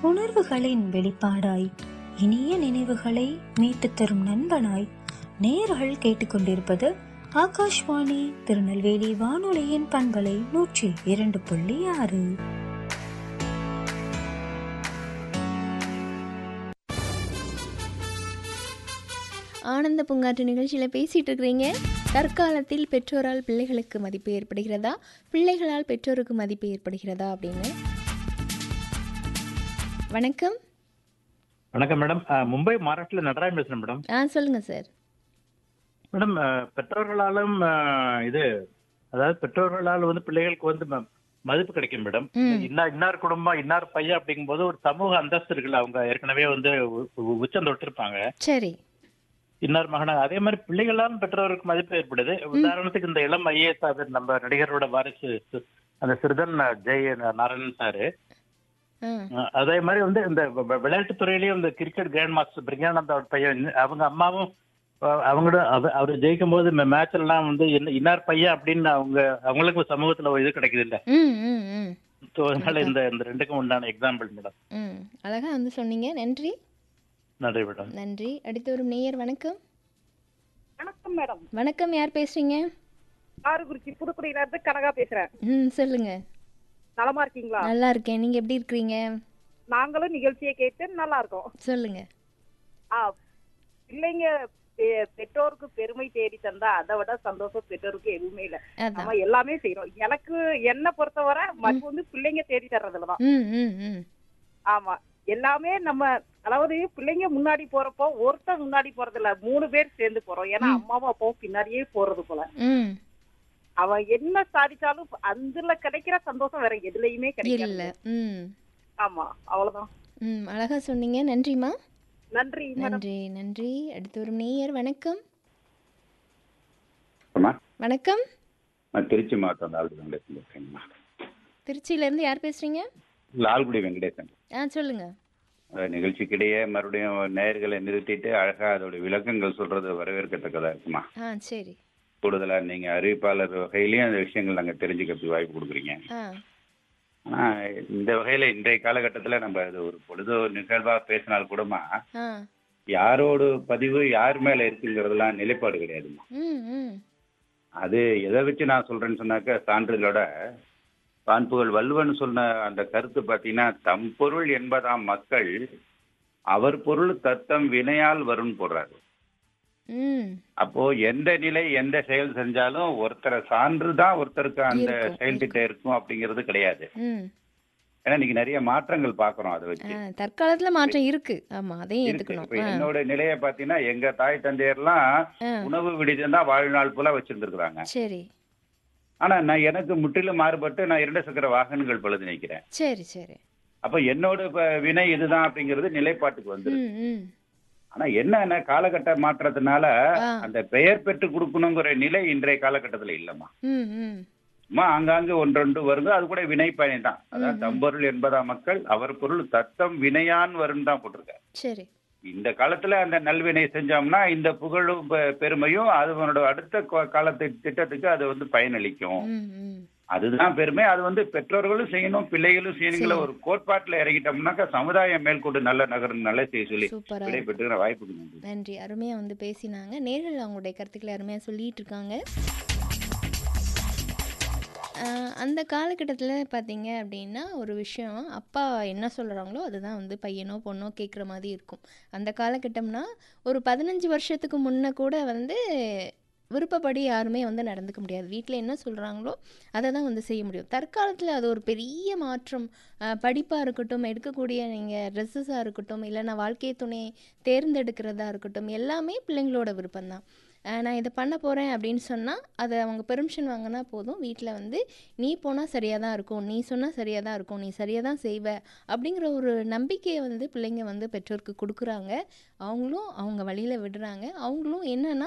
உணர்வுகளின் வெளிப்பாடாய் இனிய நினைவுகளை மீட்டுத் தரும் நண்பனாய் நேர்கள் கேட்டுக்கொண்டிருப்பது ஆகாஷ்வாணி திருநெல்வேலி வானொலியின் பண்பலை நூற்றி இரண்டு புள்ளி ஆறு ஆனந்த பூங்காற்று நிகழ்ச்சியில் பேசிகிட்டு இருக்கிறீங்க தற்காலத்தில் பெற்றோரால் பிள்ளைகளுக்கு மதிப்பு ஏற்படுகிறதா பிள்ளைகளால் பெற்றோருக்கு மதிப்பு ஏற்படுகிறதா அப்படின்னு வணக்கம் வணக்கம் மேடம் அஹ், மும்பை மகாராஷ்டிரில நடராஜன் பேசுறேன் மேடம் ஆ சொல்லுங்கள் சார் மேடம் அஹ், பெற்றோர்களாலும் அஹ், இது அதாவது பெற்றோர்களால் வந்து பிள்ளைகளுக்கு வந்து ம- மதிப்பு கிடைக்கும் மேடம் ம். இன்னார் இன்னார் குடும்பம் இன்னார் பையன் அப்படிங்கும்போது ஒரு சமூக அந்தஸ்து இருக்குல்ல அவங்க ஏற்கனவே வந்து உ- உ- உச்சம் தொட்டிருப்பாங்க சரி இன்னார் மகனா அதே மாதிரி பிள்ளைகளாலும் பெற்றோருக்கு மதிப்பு ஏற்படுது உதாரணத்துக்கு இந்த இளம் ஐஏஎஸ் ஆஃபீர் நம்ம நடிகரோட வாரிசு சு- அந்த சிறுதன் ஜெய நாராயணன் சாரு ஆ அஹ் அதே மாதிரி வந்து இந்த வ- வ- விளையாட்டுத் துறையிலயும் இந்த கிரிக்கெட் கிராண்ட் மாஸ்டர் பிரக்யானந்தா பையன் அவங்க அம்மாவும் அஹ் அவங்களோட அவ- அவர் ஜெயிக்கும் போது மேட்ச்ல எல்லாம் வந்து என்ன இன்னார் பையன் அப்படின்னு அவங்க அவங்களுக்கு சமூகத்துல ஒரு இது கிடைக்குது இல்ல ம் ம் ம் ஸோ அதனால இந்த இந்த ரெண்டுக்கும் உண்டான எக்ஸாம்பிள் மேடம் ம் அழகாக வந்து சொன்னீங்க நன்றி நன்றி மேடம் நன்றி அடுத்து வரும் நேயர் வணக்கம் வணக்கம் மேடம் வணக்கம் யார் பேசுறீங்க காரக்குறிச்சி புதுக்குடியில இருந்து கனகா பேசுறேன் ம் சொல்லுங்க நலமா இருக்கீங்களா நல்லா இருக்கேன் நீங்கள் எப்படி இருக்கிறீங்க நாங்களும் நிகழ்ச்சியை கேட்டு நல்லா இருக்கோம் சொல்லுங்க ஆ பிள்ளைங்க பெ- பெற்றோருக்கு பெருமை தேடி தந்தா அதை விட சந்தோஷம் பெற்றோருக்கு எதுவுமே இல்ல அதான் நம்ம எல்லாமே செய்யறோம் எனக்கு என்ன பொறுத்தவரை மறுப்பு வந்து பிள்ளைங்க தேடி தர்றதுலதான் ம் ம் ம் ஆமா எல்லாமே நம்ம அதாவது பிள்ளைங்க முன்னாடி போறப்போ ஒருத்தன் முன்னாடி போறது இல்ல மூணு பேர் சேர்ந்து போறோம் ஏன்னா அம்மாவும் அப்பாவும் பின்னாடியே போறது போல ம் அவன் என்ன சாதிச்சாலும் அதுல கிடைக்கிற சந்தோஷம் வேற எதுலயுமே இல்லை கிடைக்கல ம் ஆமா அவ்வளவுதான் ம் அழகாக சொன்னீங்க நன்றிம்மா நன்றி மேடம் நன்றி நன்றி அடுத்து வரும் நேயர் வணக்கம் அம்மா வணக்கம் நான் திருச்சி மாவட்டம் லால்குடி வெங்கடேசன் பேசுறேங்கம்மா திருச்சியிலேருந்து யார் பேசுகிறீங்க லால்குடி வெங்கடேசன் ஆ சொல்லுங்கள் அஹ் நிகழ்ச்சிக்கிடையே மறுபடியும் நேர்களை நிறுத்திட்டு அழகா அதோட விளக்கங்கள் சொல்றது வரவேற்கத்தக்கதா இருக்குமா ஆ சரி கூடுதலா நீங்க அறிவிப்பாளர் வகையிலயும் அந்த விஷயங்கள் நாங்க தெரிஞ்சுக்கிறதுக்கு வாய்ப்பு கொடுக்குறீங்க ஆ ஆனா இந்த வகையில இன்றைய காலகட்டத்துல நம்ம அது ஒரு பொழுது நிகழ்வா பேசினால் கூடமா ஆ யாரோட பதிவு யார் மேல இருக்குங்கிறதுலாம் நிலைப்பாடு கிடையாதுமா ம் ம் அது எதை வச்சு நான் சொல்றேன்னு சொன்னாக்க சான்றுகளோட பான்புகழ் வள்ளுவன் சொன்ன அந்த கருத்து பார்த்தீங்கன்னா தம் பொருள் என்பதாம் மக்கள் அவர் பொருள் தத்தம் வினையால் வரும்னு போடுறாரு ம் அப்போ எந்த நிலை எந்த செயல் செஞ்சாலும் ஒருத்தரை சான்று தான் ஒருத்தருக்கு அந்த இருக்கும், செயல்கிட்ட இருக்கும் அப்படிங்கிறது கிடையாது ம் ஏன்னா இன்னைக்கு நிறைய மாற்றங்கள் பாக்குறோம் அதை ஆ வச்சு தற்காலத்தில் மாற்றம் இருக்கு ஆமாம் அதையும் இருக்கு. ஏற்றுக்கணும் இப்ப ஆ என்னோட நிலையை பாத்தீங்கன்னா எங்க தாய் தந்தையர்லாம் ஆ உணவு விடுதியம் தான் வாழ்நாள் பூரா வச்சிருந்திருக்கிறாங்க சரி ஆனா நான் எனக்கு முற்றிலும் மாறுபட்டு நான் இரண்டு சக்கர வாகனங்கள் பழுது நிற்கிறேன் சரி சரி அப்ப என்னோட இப்ப வினை இதுதான் அப்படிங்கிறது நிலைப்பாட்டுக்கு வந்துரு ம் ம் ஆனா என்னன்னா காலகட்ட மாற்றத்தினால ஆ. அந்த பெயர் பெற்று கொடுக்கணுங்கிற நிலை இன்றைய காலகட்டத்துல இல்லம்மா ம் ம் சும்மா ஆங்காங்கு ஒன்றொன்று வருது அது கூட வினை பயனை தான் அதான் தம்பொருள் என்பதா மக்கள் அவர் பொருள் தத்தம் வினையான் வரும் தான் போட்டிருக்காரு சரி இந்த காலத்துல அந்த நல்வினை செஞ்சோம்னா இந்த புகழும் பெ- பெருமையும் அதனோட அடுத்த கா- காலத்து திட்டத்துக்கு அது வந்து பயனளிக்கும் ம் ம் அதுதான் பெருமை அது வந்து பெற்றோர்களும் செய்யணும் பிள்ளைகளும் செய்யணுங்கிற ஒரு கோட்பாட்டுல இறங்கிட்டோம்னாக்கா சமுதாயம் மேற்கொண்டு நல்ல நகரம் நல்ல செய்ய சொல்லி சூப்பராக விடைபெற்றுகிற வாய்ப்புக்கு நன்றி நன்றி அருமையாக வந்து பேசினாங்க நேரில் அவங்களுடைய கருத்துக்களை அருமையாக சொல்லிட்டு இருக்காங்க ஆஹ் அந்த காலகட்டத்தில் பார்த்தீங்க அப்படின்னா ஒரு விஷயம் அப்பா என்ன சொல்கிறாங்களோ அதுதான் வந்து பையனோ பொண்ணோ கேட்குற மாதிரி இருக்கும் அந்த காலகட்டம்னா ஒரு பதினஞ்சு வருஷத்துக்கு முன்ன கூட வந்து விருப்பப்படி யாருமே வந்து நடந்துக்க முடியாது வீட்டில் என்ன சொல்கிறாங்களோ அதை தான் வந்து செய்ய முடியும் தற்காலத்தில் அது ஒரு பெரிய மாற்றம் படிப்பாக இருக்கட்டும் எடுக்கக்கூடிய நீங்கள் ட்ரெஸ்ஸஸாக இருக்கட்டும் இல்லைன்னா வாழ்க்கை துணை தேர்ந்தெடுக்கிறதா இருக்கட்டும் எல்லாமே பிள்ளைங்களோட விருப்பம்தான் அஹ் நான் இதை பண்ண போகிறேன் அப்படின்னு சொன்னால் அதை அவங்க பெர்மிஷன் வாங்கினா போதும் வீட்டில் வந்து நீ போனால் சரியாக தான் இருக்கும் நீ சொன்னால் சரியாக தான் இருக்கும் நீ சரியாக தான் செய்வ அப்படிங்கிற ஒரு நம்பிக்கையை வந்து பிள்ளைங்க வந்து பெற்றோருக்கு கொடுக்குறாங்க அவங்களும் அவங்க வழியில் விடுறாங்க அவங்களும் என்னன்னா